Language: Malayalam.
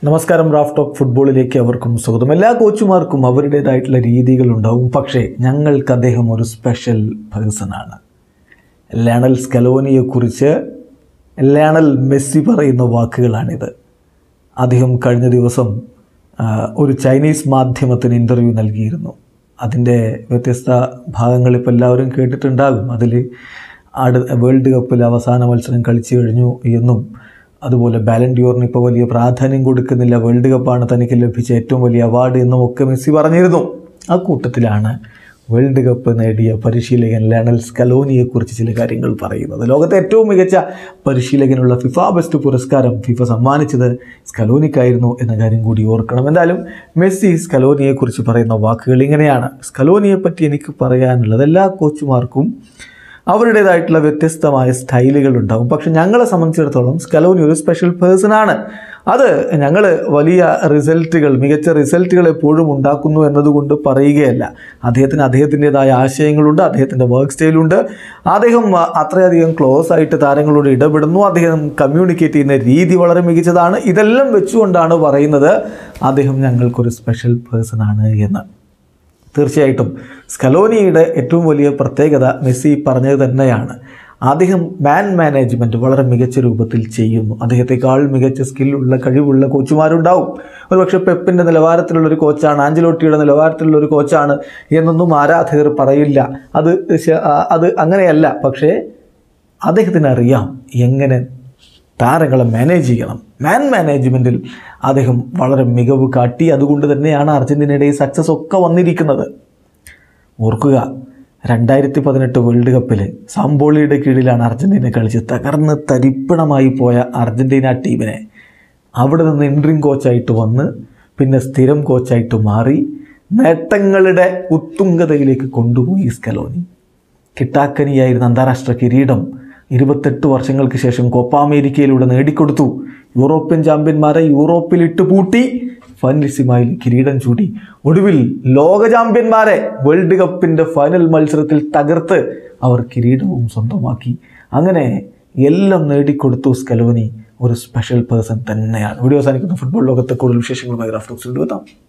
നമസ്കാരം റാഫ് ടോക്ക് ഫുട്ബോളിലേക്ക് അവർക്കും സ്വാഗതം എല്ലാ കോച്ചുമാർക്കും അവരുടേതായിട്ടുള്ള രീതികളുണ്ടാവും പക്ഷേ ഞങ്ങൾക്ക് അദ്ദേഹം ഒരു സ്പെഷ്യൽ പേഴ്സണാണ് ലയണൽ സ്കലോനിയെക്കുറിച്ച് ലയണൽ മെസ്സി പറയുന്ന വാക്കുകളാണിത് അദ്ദേഹം കഴിഞ്ഞ ദിവസം ആ, ഒരു ചൈനീസ് മാധ്യമത്തിന് ഇൻ്റർവ്യൂ നൽകിയിരുന്നു അതിൻ്റെ വ്യത്യസ്ത ഭാഗങ്ങൾ ഇപ്പോൾ എല്ലാവരും കേട്ടിട്ടുണ്ടാകും അതിൽ അടു വേൾഡ് കപ്പിൽ അവസാന മത്സരം കളിച്ചു കഴിഞ്ഞു എന്നും അതുപോലെ ബാലൻഡിയോറിന് ഇപ്പോൾ വലിയ പ്രാധാന്യം കൊടുക്കുന്നില്ല വേൾഡ് കപ്പാണ് തനിക്ക് ലഭിച്ച ഏറ്റവും വലിയ അവാർഡ് എന്നും ഒക്കെ മെസ്സി പറഞ്ഞിരുന്നു ആ കൂട്ടത്തിലാണ് വേൾഡ് കപ്പ് നേടിയ പരിശീലകൻ ലയണൽ സ്കലോനിയെക്കുറിച്ച് ചില കാര്യങ്ങൾ പറയുന്നത് ലോകത്തെ ഏറ്റവും മികച്ച പരിശീലകനുള്ള ഫിഫ ബെസ്റ്റ് പുരസ്കാരം ഫിഫ സമ്മാനിച്ചത് സ്കലോനിക്കായിരുന്നു എന്ന കാര്യം കൂടി ഓർക്കണം എന്തായാലും മെസ്സി സ്കലോനിയെക്കുറിച്ച് പറയുന്ന വാക്കുകൾ ഇങ്ങനെയാണ് സ്കലോനിയെ പറ്റി എനിക്ക് പറയാനുള്ളത് എല്ലാ കോച്ചുമാർക്കും അവരുടേതായിട്ടുള്ള വ്യത്യസ്തമായ സ്റ്റൈലുകൾ ഉണ്ടാവും പക്ഷെ ഞങ്ങളെ സംബന്ധിച്ചിടത്തോളം സ്കലോനി ഒരു സ്പെഷ്യൽ പേഴ്സൺ ആണ് അത് ഞങ്ങൾ വലിയ റിസൾട്ടുകൾ മികച്ച റിസൾട്ടുകൾ എപ്പോഴും ഉണ്ടാക്കുന്നു എന്നതുകൊണ്ട് പറയുകയല്ല അദ്ദേഹത്തിന് അദ്ദേഹത്തിൻ്റെതായ ആശയങ്ങളുണ്ട് അദ്ദേഹത്തിൻ്റെ വർക്ക് സ്റ്റൈലുണ്ട് അദ്ദേഹം ആ, അത്രയധികം ക്ലോസ് ആയിട്ട് താരങ്ങളോട് ഇടപെടുന്നു അദ്ദേഹം കമ്മ്യൂണിക്കേറ്റ് ചെയ്യുന്ന രീതി വളരെ മികച്ചതാണ് ഇതെല്ലാം വെച്ചുകൊണ്ടാണ് പറയുന്നത് അദ്ദേഹം ഞങ്ങൾക്കൊരു സ്പെഷ്യൽ പേഴ്സൺ ആണ് എന്ന് തീർച്ചയായിട്ടും സ്കലോനിയുടെ ഏറ്റവും വലിയ പ്രത്യേകത മെസ്സി പറഞ്ഞത് തന്നെയാണ് അദ്ദേഹം മാൻ മാനേജ്മെൻറ്റ് വളരെ മികച്ച രൂപത്തിൽ ചെയ്യുന്നു അദ്ദേഹത്തെക്കാൾ മികച്ച സ്കില്ലുള്ള കഴിവുള്ള കോച്ചുമാരുണ്ടാവും ഒരുപക്ഷെ പെപ്പിൻ്റെ നിലവാരത്തിലുള്ള ഒരു കോച്ചാണ് ആഞ്ചലോട്ടിയുടെ നിലവാരത്തിലുള്ള ഒരു കോച്ചാണ് എന്നൊന്നും ആരാധകർ പറയില്ല അത് ശ- ആ- അത് അങ്ങനെയല്ല പക്ഷേ അദ്ദേഹത്തിന് അറിയാം എങ്ങനെ താരങ്ങളെ മാനേജ് ചെയ്യണം മാൻ മാനേജ്മെൻറ്റിൽ അദ്ദേഹം വളരെ മികവ് കാട്ടി അതുകൊണ്ട് തന്നെയാണ് അർജൻറ്റീനയുടെ ഈ സക്സസ് ഒക്കെ വന്നിരിക്കുന്നത് ഓർക്കുക രണ്ടായിരത്തി പതിനെട്ട് വേൾഡ് കപ്പിൽ സാമ്പോളിയുടെ കീഴിലാണ് അർജൻറ്റീന കളിച്ച് തകർന്ന് തരിപ്പണമായി പോയ അർജൻറ്റീന ടീമിനെ അവിടെ നിന്ന് ഇൻട്രിങ് കോച്ചായിട്ട് വന്ന് പിന്നെ സ്ഥിരം കോച്ചായിട്ട് മാറി നേട്ടങ്ങളുടെ ഉത്തുംഗതയിലേക്ക് കൊണ്ടുപോയി സ്കലോനി കിട്ടാക്കനിയായിരുന്ന അന്താരാഷ്ട്ര കിരീടം ഇരുപത്തെട്ട് വർഷങ്ങൾക്ക് ശേഷം കോപ്പ അമേരിക്കയിലൂടെ നേടിക്കൊടുത്തു യൂറോപ്യൻ ചാമ്പ്യന്മാരെ യൂറോപ്പിൽ ഇട്ട് പൂട്ടി ഫൈനലിസിമായിൽ കിരീടം ചൂടി ഒടുവിൽ ലോക ചാമ്പ്യന്മാരെ വേൾഡ് കപ്പിൻ്റെ ഫൈനൽ മത്സരത്തിൽ തകർത്ത് അവർ കിരീടവും സ്വന്തമാക്കി അങ്ങനെ എല്ലാം നേടിക്കൊടുത്തു സ്കലോനി ഒരു സ്പെഷ്യൽ പേഴ്സൺ തന്നെയാണ് വീഡിയോ അവസാനിക്കുന്ന ഫുട്ബോൾ ലോകത്തെ കൂടുതൽ വിശേഷങ്ങളുമായി റാഫ്റ്റോക്സിൽ എത്താം